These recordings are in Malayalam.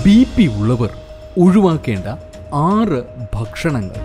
ബി പി ഉള്ളവർ ഒഴിവാക്കേണ്ട ആറ് ഭക്ഷണങ്ങൾ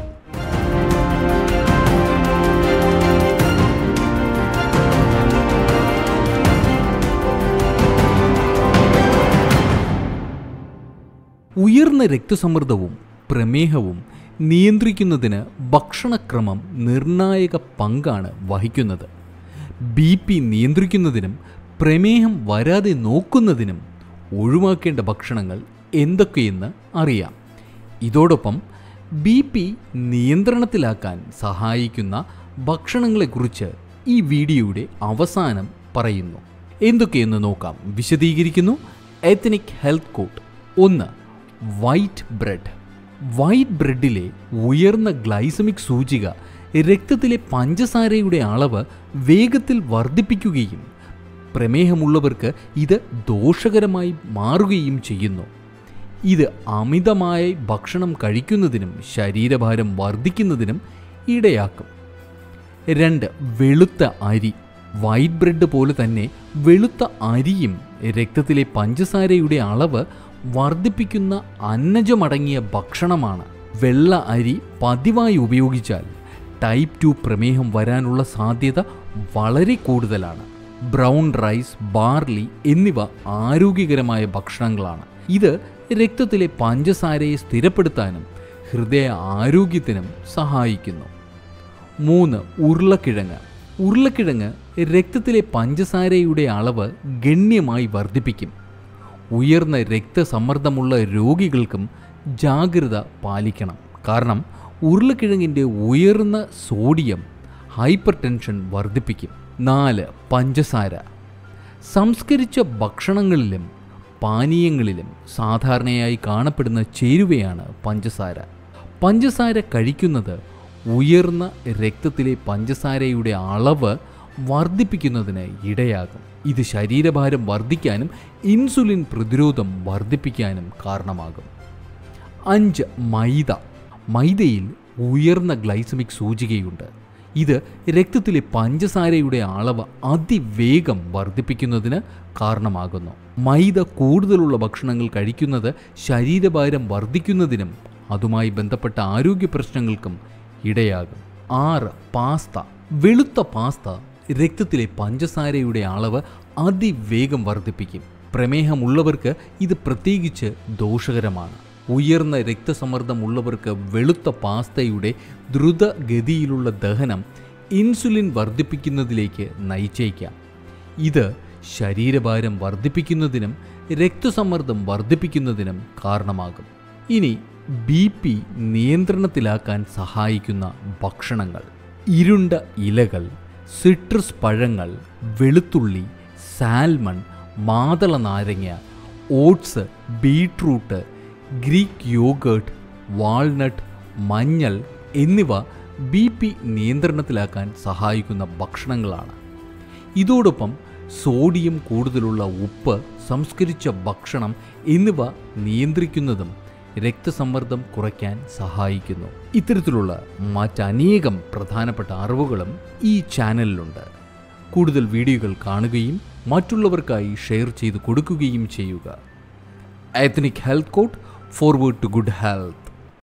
ഉയർന്ന രക്തസമ്മർദ്ദവും പ്രമേഹവും നിയന്ത്രിക്കുന്നതിന് ഭക്ഷണക്രമം നിർണായക പങ്കാണ് വഹിക്കുന്നത് ബി പി നിയന്ത്രിക്കുന്നതിനും പ്രമേഹം വരാതെ നോക്കുന്നതിനും ഒഴിവാക്കേണ്ട ഭക്ഷണങ്ങൾ എന്തൊക്കെയെന്ന് അറിയാം ഇതോടൊപ്പം ബി പി നിയന്ത്രണത്തിലാക്കാൻ സഹായിക്കുന്ന ഭക്ഷണങ്ങളെക്കുറിച്ച് ഈ വീഡിയോയുടെ അവസാനം പറയുന്നു എന്തൊക്കെയെന്ന് നോക്കാം വിശദീകരിക്കുന്നു എത്തനിക് ഹെൽത്ത് കോട്ട് ഒന്ന് വൈറ്റ് ബ്രെഡ് വൈറ്റ് ബ്രെഡിലെ ഉയർന്ന ഗ്ലൈസമിക് സൂചിക രക്തത്തിലെ പഞ്ചസാരയുടെ അളവ് വേഗത്തിൽ വർദ്ധിപ്പിക്കുകയും പ്രമേഹമുള്ളവർക്ക് ഇത് ദോഷകരമായി മാറുകയും ചെയ്യുന്നു ഇത് അമിതമായി ഭക്ഷണം കഴിക്കുന്നതിനും ശരീരഭാരം വർദ്ധിക്കുന്നതിനും ഇടയാക്കും രണ്ട് വെളുത്ത അരി വൈറ്റ് ബ്രെഡ് പോലെ തന്നെ വെളുത്ത അരിയും രക്തത്തിലെ പഞ്ചസാരയുടെ അളവ് വർദ്ധിപ്പിക്കുന്ന അന്നജമടങ്ങിയ ഭക്ഷണമാണ് വെള്ള അരി പതിവായി ഉപയോഗിച്ചാൽ ടൈപ്പ് ടു പ്രമേഹം വരാനുള്ള സാധ്യത വളരെ കൂടുതലാണ് ബ്രൗൺ റൈസ് ബാർലി എന്നിവ ആരോഗ്യകരമായ ഭക്ഷണങ്ങളാണ് ഇത് രക്തത്തിലെ പഞ്ചസാരയെ സ്ഥിരപ്പെടുത്താനും ഹൃദയ ആരോഗ്യത്തിനും സഹായിക്കുന്നു മൂന്ന് ഉരുളക്കിഴങ്ങ് ഉരുളക്കിഴങ്ങ് രക്തത്തിലെ പഞ്ചസാരയുടെ അളവ് ഗണ്യമായി വർദ്ധിപ്പിക്കും ഉയർന്ന രക്തസമ്മർദ്ദമുള്ള രോഗികൾക്കും ജാഗ്രത പാലിക്കണം കാരണം ഉരുളക്കിഴങ്ങിൻ്റെ ഉയർന്ന സോഡിയം ഹൈപ്പർ ടെൻഷൻ വർദ്ധിപ്പിക്കും നാല് പഞ്ചസാര സംസ്കരിച്ച ഭക്ഷണങ്ങളിലും പാനീയങ്ങളിലും സാധാരണയായി കാണപ്പെടുന്ന ചേരുവയാണ് പഞ്ചസാര പഞ്ചസാര കഴിക്കുന്നത് ഉയർന്ന രക്തത്തിലെ പഞ്ചസാരയുടെ അളവ് വർദ്ധിപ്പിക്കുന്നതിന് ഇടയാകും ഇത് ശരീരഭാരം വർദ്ധിക്കാനും ഇൻസുലിൻ പ്രതിരോധം വർദ്ധിപ്പിക്കാനും കാരണമാകും അഞ്ച് മൈദ മൈദയിൽ ഉയർന്ന ഗ്ലൈസമിക് സൂചികയുണ്ട് ഇത് രക്തത്തിലെ പഞ്ചസാരയുടെ അളവ് അതിവേഗം വർദ്ധിപ്പിക്കുന്നതിന് കാരണമാകുന്നു മൈദ കൂടുതലുള്ള ഭക്ഷണങ്ങൾ കഴിക്കുന്നത് ശരീരഭാരം വർദ്ധിക്കുന്നതിനും അതുമായി ബന്ധപ്പെട്ട ആരോഗ്യ പ്രശ്നങ്ങൾക്കും ഇടയാകും ആറ് പാസ്ത വെളുത്ത പാസ്ത രക്തത്തിലെ പഞ്ചസാരയുടെ അളവ് അതിവേഗം വർദ്ധിപ്പിക്കും പ്രമേഹമുള്ളവർക്ക് ഇത് പ്രത്യേകിച്ച് ദോഷകരമാണ് ഉയർന്ന രക്തസമ്മർദ്ദമുള്ളവർക്ക് വെളുത്ത പാസ്തയുടെ ദ്രുതഗതിയിലുള്ള ദഹനം ഇൻസുലിൻ വർദ്ധിപ്പിക്കുന്നതിലേക്ക് നയിച്ചേക്കാം ഇത് ശരീരഭാരം വർദ്ധിപ്പിക്കുന്നതിനും രക്തസമ്മർദ്ദം വർദ്ധിപ്പിക്കുന്നതിനും കാരണമാകും ഇനി ബി പി നിയന്ത്രണത്തിലാക്കാൻ സഹായിക്കുന്ന ഭക്ഷണങ്ങൾ ഇരുണ്ട ഇലകൾ സിട്രസ് പഴങ്ങൾ വെളുത്തുള്ളി സാൽമൺ മാതള നാരങ്ങ oats beetroot Greek yogurt walnut മഞ്ഞൾ എന്നിവ ബി പി നിയന്ത്രണത്തിലാക്കാൻ സഹായിക്കുന്ന ഭക്ഷണങ്ങളാണ് ഇതോടൊപ്പം സോഡിയം കൂടുതലുള്ള ഉപ്പ് സംസ്കരിച്ച ഭക്ഷണം എന്നിവ നിയന്ത്രിക്കുന്നതും രക്തസമ്മർദ്ദം കുറയ്ക്കാൻ സഹായിക്കുന്നു ഇത്തരത്തിലുള്ള മറ്റനേകം പ്രധാനപ്പെട്ട അറിവുകളും ഈ ചാനലിലുണ്ട് കൂടുതൽ വീഡിയോകൾ കാണുകയും മറ്റുള്ളവർക്കായി ഷെയർ ചെയ്ത് കൊടുക്കുകയും ചെയ്യുക ethnic health court forward to good health